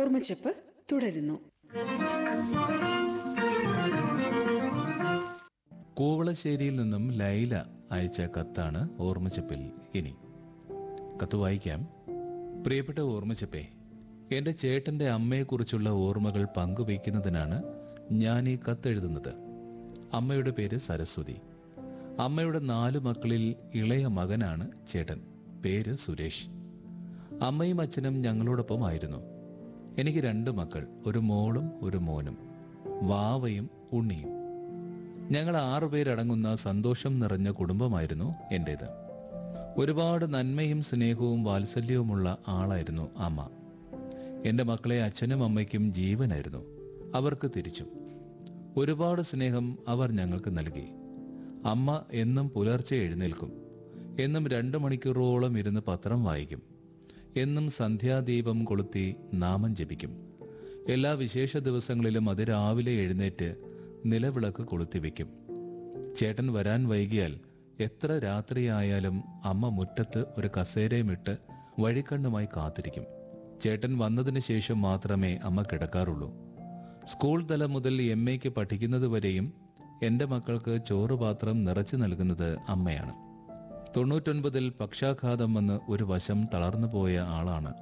ഓർമ്മച്ചപ്പ് തുടരുന്നു കൂവളശ്ശേരിയിൽ നിന്നും ലൈല അയച്ച കത്താണ് ഓർമ്മച്ചപ്പിൽ ഇനി കത്ത് വായിക്കാം പ്രിയപ്പെട്ട ഓർമ്മച്ചപ്പേ എന്റെ ചേട്ടന്റെ അമ്മയെക്കുറിച്ചുള്ള ഓർമ്മകൾ പങ്കുവയ്ക്കുന്നതിനാണ് ഞാൻ ഈ കത്തെഴുതുന്നത് അമ്മയുടെ പേര് സരസ്വതി അമ്മയുടെ നാലു മക്കളിൽ ഇളയ മകനാണ് ചേട്ടൻ പേര് സുരേഷ് അമ്മയും അച്ഛനും ഞങ്ങളോടൊപ്പമായിരുന്നു എനിക്ക് രണ്ട് മക്കൾ ഒരു മോളും ഒരു മോനും വാവയും ഉണ്ണിയും ഞങ്ങൾ ആറുപേരടങ്ങുന്ന സന്തോഷം നിറഞ്ഞ കുടുംബമായിരുന്നു എന്റേത് ഒരുപാട് നന്മയും സ്നേഹവും വാത്സല്യവുമുള്ള ആളായിരുന്നു അമ്മ എന്റെ മക്കളെ അച്ഛനും അമ്മയ്ക്കും ജീവനായിരുന്നു അവർക്ക് തിരിച്ചും ഒരുപാട് സ്നേഹം അവർ ഞങ്ങൾക്ക് നൽകി അമ്മ എന്നും പുലർച്ചെ എഴുന്നേൽക്കും എന്നും രണ്ടു മണിക്കൂറോളം ഇരുന്ന് പത്രം വായിക്കും എന്നും സന്ധ്യാദീപം കൊളുത്തി നാമം ജപിക്കും എല്ലാ വിശേഷ ദിവസങ്ങളിലും അതിരാവിലെ എഴുന്നേറ്റ് നിലവിളക്ക് കൊളുത്തിവെക്കും ചേട്ടൻ വരാൻ വൈകിയാൽ എത്ര രാത്രിയായാലും അമ്മ മുറ്റത്ത് ഒരു കസേരയുമിട്ട് വഴിക്കണ്ണുമായി കാത്തിരിക്കും ചേട്ടൻ വന്നതിന് ശേഷം മാത്രമേ അമ്മ കിടക്കാറുള്ളൂ സ്കൂൾ തലം മുതൽ എം എക്ക് പഠിക്കുന്നതുവരെയും എന്റെ മക്കൾക്ക് ചോറുപാത്രം നിറച്ചു നൽകുന്നത് അമ്മയാണ് തൊണ്ണൂറ്റൊൻപതിൽ പക്ഷാഘാതം വന്ന് ഒരു വശം തളർന്നുപോയ ആളാണ്